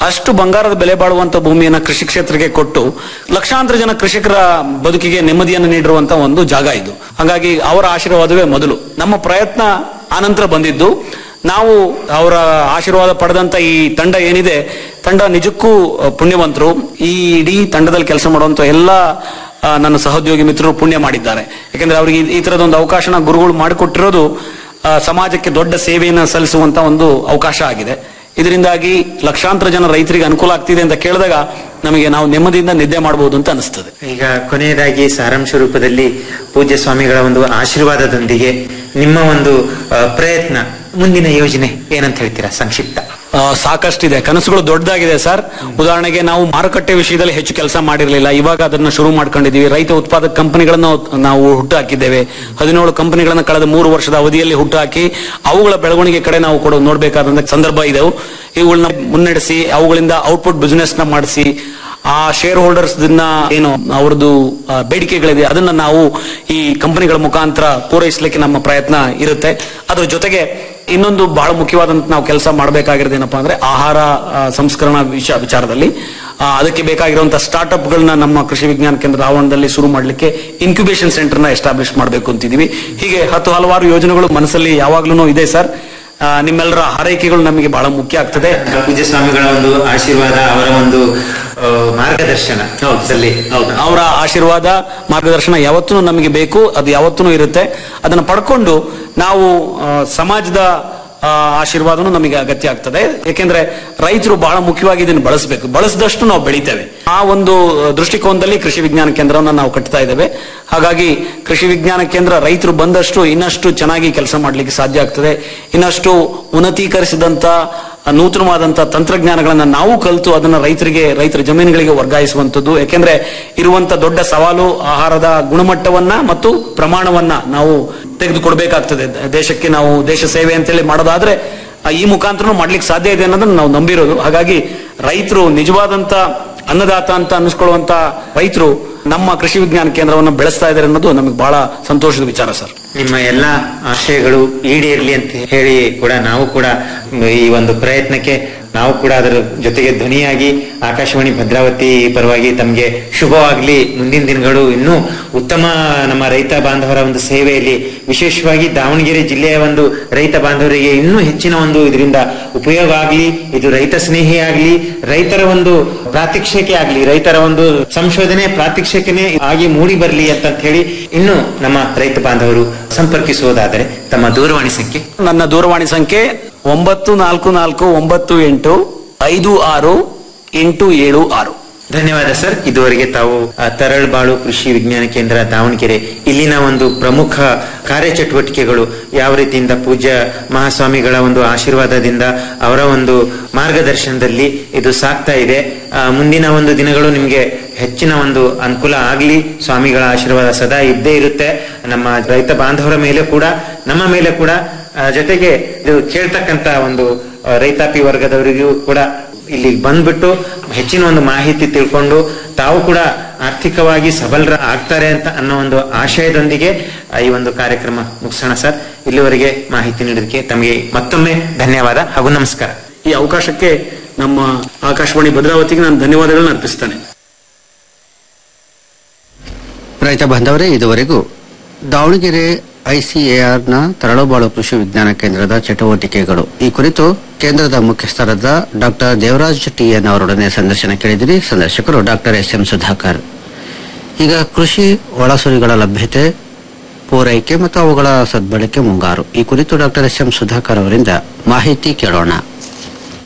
ಅಷ್ಟು ಬಂಗಾರದ ಬೆಲೆ ಬಾಳುವಂತ ಭೂಮಿಯನ್ನ ಕೃಷಿ ಕ್ಷೇತ್ರಕ್ಕೆ ಕೊಟ್ಟು ಲಕ್ಷಾಂತರ ಜನ ಕೃಷಿಕರ ಬದುಕಿಗೆ ನೆಮ್ಮದಿಯನ್ನು ನೀಡಿರುವಂತ ಒಂದು ಜಾಗ ಇದು ಹಾಗಾಗಿ ಅವರ ಆಶೀರ್ವಾದವೇ ಮೊದಲು ನಮ್ಮ ಪ್ರಯತ್ನ ಆನಂತರ ಬಂದಿದ್ದು ನಾವು ಅವರ ಆಶೀರ್ವಾದ ಪಡೆದಂತ ಈ ತಂಡ ಏನಿದೆ ತಂಡ ನಿಜಕ್ಕೂ ಅಹ್, ಪುಣ್ಯವಂತರು ಈ ಇಡೀ ತಂಡದಲ್ಲಿ ಕೆಲಸ ಮಾಡುವಂತ ಎಲ್ಲ ಆ, ನನ್ನ ಸಹೋದ್ಯೋಗಿ ಮಿತ್ರರು ಪುಣ್ಯ ಮಾಡಿದ್ದಾರೆ ಯಾಕಂದ್ರೆ ಅವರಿಗೆ ಈ- ಈ ತರದ ಒಂದು ಅವಕಾಶನ ಗುರುಗಳು ಮಾಡಿಕೊಟ್ಟಿರೋದು ಆ, ಸಮಾಜಕ್ಕೆ ದೊಡ್ಡ ಸೇವೆಯನ್ನು ಸಲ್ಲಿಸುವಂತ ಒಂದು ಅವಕಾಶ ಆಗಿದೆ ಇದರಿಂದಾಗಿ ಲಕ್ಷಾಂತರ ಜನ ರೈತರಿಗೆ ಅನುಕೂಲ ಆಗ್ತಿದೆ ಅಂತ ಕೇಳಿದಾಗ ನಮಗೆ ನಾವು ನೆಮ್ಮದಿಯಿಂದ ನಿದ್ದೆ ಮಾಡಬಹುದು ಅಂತ ಅನಿಸ್ತದೆ ಈಗ ಕೊನೆಯದಾಗಿ ಸಾರಾಂಶ ರೂಪದಲ್ಲಿ ಪೂಜ್ಯ ಸ್ವಾಮಿಗಳ ಒಂದು ಆಶೀರ್ವಾದದೊಂದಿಗೆ ನಿಮ್ಮ ಒಂದು ಆ, ಪ್ರಯತ್ನ ಮುಂದಿನ ಯೋಜನೆ ಏನಂತ ಹೇಳ್ತೀರಾ ಸಂಕ್ಷಿಪ್ತ ಆ, ಸಾಕಷ್ಟಿದೆ ಕನಸುಗಳು ದೊಡ್ಡದಾಗಿದೆ ಸರ್ ಉದಾಹರಣೆಗೆ ನಾವು ಮಾರುಕಟ್ಟೆ ವಿಷಯದಲ್ಲಿ ಹೆಚ್ಚು ಕೆಲಸ ಮಾಡಿರಲಿಲ್ಲ ಇವಾಗ ಅದನ್ನ ಶುರು ಮಾಡ್ಕೊಂಡಿದೀವಿ ರೈತ ಉತ್ಪಾದಕ ಕಂಪನಿಗಳನ್ನು ನಾವು ಹುಟ್ಟು ಹಾಕಿದ್ದೇವೆ ಹದಿನೇಳು ಕಂಪನಿಗಳನ್ನ ಕಳೆದ ಮೂರು ವರ್ಷದ ಅವಧಿಯಲ್ಲಿ ಹುಟ್ಟು ಹಾಕಿ ಅವುಗಳ ಬೆಳವಣಿಗೆ ಕಡೆ ನಾವು ಕೊಡೋ ನೋಡ್ಬೇಕಾದಂತ ಸಂದರ್ಭ ಇದೆ ಇವುಗಳನ್ನ ಮುನ್ನಡೆಸಿ ಅವುಗಳಿಂದ ಔಟ್ಪುಟ್ ಬಿಸ್ನೆಸ್ ನ ಮಾಡಿಸಿ ಆ ಶೇರ್ ಹೋಲ್ಡರ್ಸ್ ಏನು ಅವರದ್ದು ಆ, ಬೇಡಿಕೆಗಳಿದೆ ಅದನ್ನ ನಾವು ಈ ಕಂಪನಿಗಳ ಮುಖಾಂತರ ಪೂರೈಸಲಿಕ್ಕೆ ನಮ್ಮ ಪ್ರಯತ್ನ ಇರುತ್ತೆ ಅದ್ರ ಜೊತೆಗೆ ಇನ್ನೊಂದು ಬಹಳ ಮುಖ್ಯವಾದಂತ ನಾವು ಕೆಲಸ ಮಾಡಬೇಕಾಗಿರೋದು ಏನಪ್ಪಾ ಅಂದ್ರೆ ಆಹಾರ ಆ, ಸಂಸ್ಕರಣಾ ವಿಷಯ ವಿಚಾರದಲ್ಲಿ ಆ, ಅದಕ್ಕೆ ಬೇಕಾಗಿರುವಂತಹ ಸ್ಟಾರ್ಟ್ಅಪ್ ಗಳನ್ನ ನಮ್ಮ ಕೃಷಿ ವಿಜ್ಞಾನ ಕೇಂದ್ರದ ಆವರಣದಲ್ಲಿ ಶುರು ಮಾಡಲಿಕ್ಕೆ ಇನ್ಕ್ಯುಬೇಷನ್ ಸೆಂಟರ್ ನ ಎಸ್ಟಾಬ್ಲಿಷ್ ಮಾಡಬೇಕು ಅಂತಿದೀವಿ ಹೀಗೆ ಹತ್ತು ಹಲವಾರು ಯೋಜನೆಗಳು ಮನಸ್ಸಲ್ಲಿ ಯಾವಾಗ್ಲೂ ಇದೆ ಸರ್ ಆ, ನಿಮ್ಮೆಲ್ಲರ ಹಾರೈಕೆಗಳು ನಮಗೆ ಬಹಳ ಮುಖ್ಯ ಆಗ್ತದೆ ಪೂಜ್ಯ ಸ್ವಾಮಿಗಳ ಒಂದು ಆಶೀರ್ವಾದ ಅವರ ಒಂದು ಆ, ಮಾರ್ಗದರ್ಶನ ದಲ್ಲಿ ಅವರ ಆಶೀರ್ವಾದ ಮಾರ್ಗದರ್ಶನ ಯಾವತ್ತೂ ನಮಗೆ ಬೇಕು ಅದು ಯಾವತ್ತೂ ಇರುತ್ತೆ ಅದನ್ನ ಪಡ್ಕೊಂಡು ನಾವು ಆ, ಸಮಾಜದ ಆ, ಆಶೀರ್ವಾದನೂ ನಮಗೆ ಅಗತ್ಯ ಆಗ್ತದೆ ಯಾಕೆಂದ್ರೆ ರೈತರು ಬಹಳ ಮುಖ್ಯವಾಗಿ ಇದನ್ನು ಬಳಸಬೇಕು ಬಳಸಿದಷ್ಟು ನಾವು ಬೆಳಿತೇವೆ ಆ ಒಂದು ದೃಷ್ಟಿಕೋನದಲ್ಲಿ ಕೃಷಿ ವಿಜ್ಞಾನ ಕೇಂದ್ರವನ್ನ ನಾವು ಕಟ್ತಾ ಇದ್ದೇವೆ ಹಾಗಾಗಿ ಕೃಷಿ ವಿಜ್ಞಾನ ಕೇಂದ್ರ ರೈತರು ಬಂದಷ್ಟು ಇನ್ನಷ್ಟು ಚೆನ್ನಾಗಿ ಕೆಲಸ ಮಾಡಲಿಕ್ಕೆ ಸಾಧ್ಯ ಆಗ್ತದೆ ಇನ್ನಷ್ಟು ಉನ್ನತೀಕರಿಸಿದಂತ ನೂತನವಾದಂತ ತಂತ್ರಜ್ಞಾನಗಳನ್ನ ನಾವು ಕಲಿತು ಅದನ್ನ ರೈತರಿಗೆ ರೈತರ ಜಮೀನುಗಳಿಗೆ ವರ್ಗಾಯಿಸುವಂತದ್ದು ಯಾಕೆಂದ್ರೆ ಇರುವಂತ ದೊಡ್ಡ ಸವಾಲು ಆಹಾರದ ಗುಣಮಟ್ಟವನ್ನ ಮತ್ತು ಪ್ರಮಾಣವನ್ನ ನಾವು ತೆಗೆದುಕೊಡ್ಬೇಕಾಗ್ತದೆ ದೇಶಕ್ಕೆ ನಾವು ದೇಶ ಸೇವೆ ಅಂತೇಳಿ ಮಾಡೋದಾದ್ರೆ ಆ, ಈ ಮುಖಾಂತರ ಮಾಡ್ಲಿಕ್ಕೆ ಸಾಧ್ಯ ಇದೆ ಅನ್ನೋದನ್ನ ನಾವು ನಂಬಿರೋದು ಹಾಗಾಗಿ ರೈತರು ನಿಜವಾದಂತ ಅನ್ನದಾತ ಅಂತ ಅನ್ನಿಸ್ಕೊಳ್ಳುವಂತ ರೈತರು ನಮ್ಮ ಕೃಷಿ ವಿಜ್ಞಾನ ಕೇಂದ್ರವನ್ನು ಬೆಳೆಸ್ತಾ ಇದ್ದಾರೆ ಅನ್ನೋದು ನಮಗೆ ಬಹಳ ಸಂತೋಷದ ವಿಚಾರ ಸರ್ ನಿಮ್ಮ ಎಲ್ಲ ಆಶಯಗಳು ಈಡೇರಲಿ ಅಂತ ಹೇಳಿ ಕೂಡ ನಾವು ಕೂಡ ಈ ಒಂದು ಪ್ರಯತ್ನಕ್ಕೆ ನಾವು ಕೂಡ ಅದರ ಜೊತೆಗೆ ಧ್ವನಿಯಾಗಿ ಆಕಾಶವಾಣಿ ಭದ್ರಾವತಿ ಪರವಾಗಿ ತಮಗೆ ಶುಭವಾಗ್ಲಿ ಮುಂದಿನ ದಿನಗಳು ಇನ್ನೂ ಉತ್ತಮ ನಮ್ಮ ರೈತ ಬಾಂಧವರ ಒಂದು ಸೇವೆಯಲ್ಲಿ ವಿಶೇಷವಾಗಿ ದಾವಣಗೆರೆ ಜಿಲ್ಲೆಯ ಒಂದು ರೈತ ಬಾಂಧವರಿಗೆ ಇನ್ನೂ ಹೆಚ್ಚಿನ ಒಂದು ಇದರಿಂದ ಉಪಯೋಗ ಆಗ್ಲಿ ಇದು ರೈತ ಸ್ನೇಹಿ ಆಗ್ಲಿ ರೈತರ ಒಂದು ಪ್ರಾತ್ಯಕ್ಷಿಕೆ ಆಗ್ಲಿ ರೈತರ ಒಂದು ಸಂಶೋಧನೆ ಪ್ರಾತ್ಯಕ್ಷಿಕೆನೆ ಆಗಿ ಮೂಡಿ ಬರಲಿ ಅಂತ ಹೇಳಿ ಇನ್ನು ನಮ್ಮ ರೈತ ಬಾಂಧವರು ಸಂಪರ್ಕಿಸುವುದಾದರೆ ತಮ್ಮ ದೂರವಾಣಿ ಸಂಖ್ಯೆ ನನ್ನ ದೂರವಾಣಿ ಸಂಖ್ಯೆ ಒಂಬತ್ತು ನಾಲ್ಕು ನಾಲ್ಕು ಒಂಬತ್ತು ಎಂಟು ಐದು ಆರು ಎಂಟು ಏಳು ಆರು ಧನ್ಯವಾದ ಸರ್ ಇದುವರೆಗೆ ತಾವು ಆ, ತರಳ್ಬಾಳು ಕೃಷಿ ವಿಜ್ಞಾನ ಕೇಂದ್ರ ದಾವಣಗೆರೆ ಇಲ್ಲಿನ ಒಂದು ಪ್ರಮುಖ ಕಾರ್ಯಚಟುವಟಿಕೆಗಳು ಯಾವ ರೀತಿಯಿಂದ ಪೂಜ್ಯ ಮಹಾಸ್ವಾಮಿಗಳ ಒಂದು ಆಶೀರ್ವಾದದಿಂದ ಅವರ ಒಂದು ಮಾರ್ಗದರ್ಶನದಲ್ಲಿ ಇದು ಸಾಗ್ತಾ ಇದೆ ಆ, ಮುಂದಿನ ಒಂದು ದಿನಗಳು ನಿಮಗೆ ಹೆಚ್ಚಿನ ಒಂದು ಅನುಕೂಲ ಆಗ್ಲಿ ಸ್ವಾಮಿಗಳ ಆಶೀರ್ವಾದ ಸದಾ ಇದ್ದೇ ಇರುತ್ತೆ ನಮ್ಮ ರೈತ ಬಾಂಧವರ ಮೇಲೆ ಕೂಡ ನಮ್ಮ ಮೇಲೆ ಕೂಡ ಆ, ಜೊತೆಗೆ ಇದು ಕೇಳ್ತಕ್ಕಂತ ಒಂದು ಆ, ರೈತಾಪಿ ವರ್ಗದವರಿಗೂ ಕೂಡ ಇಲ್ಲಿ ಬಂದ್ಬಿಟ್ಟು ಹೆಚ್ಚಿನ ಒಂದು ಮಾಹಿತಿ ತಿಳ್ಕೊಂಡು ತಾವು ಕೂಡ ಆರ್ಥಿಕವಾಗಿ ಸಬಲರ ಆಗ್ತಾರೆ ಅಂತ ಅನ್ನೋ ಒಂದು ಆಶಯದೊಂದಿಗೆ ಆ, ಈ ಒಂದು ಕಾರ್ಯಕ್ರಮ ಮುಗಿಸೋಣ ಸರ್ ಇಲ್ಲಿವರೆಗೆ ಮಾಹಿತಿ ನೀಡೋದಕ್ಕೆ ತಮಗೆ ಮತ್ತೊಮ್ಮೆ ಧನ್ಯವಾದ ಹಾಗೂ ನಮಸ್ಕಾರ ಈ ಅವಕಾಶಕ್ಕೆ ನಮ್ಮ ಆಕಾಶವಾಣಿ ಭದ್ರಾವತಿಗೆ ನಾನು ಧನ್ಯವಾದಗಳನ್ನ ಅರ್ಪಿಸ್ತೇನೆ ರೈತ ಬಾಂಧವರೇ ಇದುವರೆಗೂ ದಾವಣಗೆರೆ ಐಸಿಎಆರ್ನ ತರಳುಬಾಳು ಕೃಷಿ ವಿಜ್ಞಾನ ಕೇಂದ್ರದ ಚಟುವಟಿಕೆಗಳು ಈ ಕುರಿತು ಕೇಂದ್ರದ ಮುಖ್ಯಸ್ಥರಾದ ಡಾಕ್ಟರ್ ದೇವರಾಜ್ ಟಿಎನ್ ಅವರೊಡನೆ ಸಂದರ್ಶನ ಕೇಳಿದಿರಿ ಸಂದರ್ಶಕರು ಡಾಕ್ಟರ್ ಎಸ್ ಎಂ ಸುಧಾಕರ್ ಈಗ ಕೃಷಿ ಒಳಸುರಿಗಳ ಲಭ್ಯತೆ ಪೂರೈಕೆ ಮತ್ತು ಅವುಗಳ ಸದ್ಬಳಕೆ ಮುಂಗಾರು ಈ ಕುರಿತು ಡಾಕ್ಟರ್ ಎಸ್ ಎಂ ಸುಧಾಕರ್ ಅವರಿಂದ ಮಾಹಿತಿ ಕೇಳೋಣ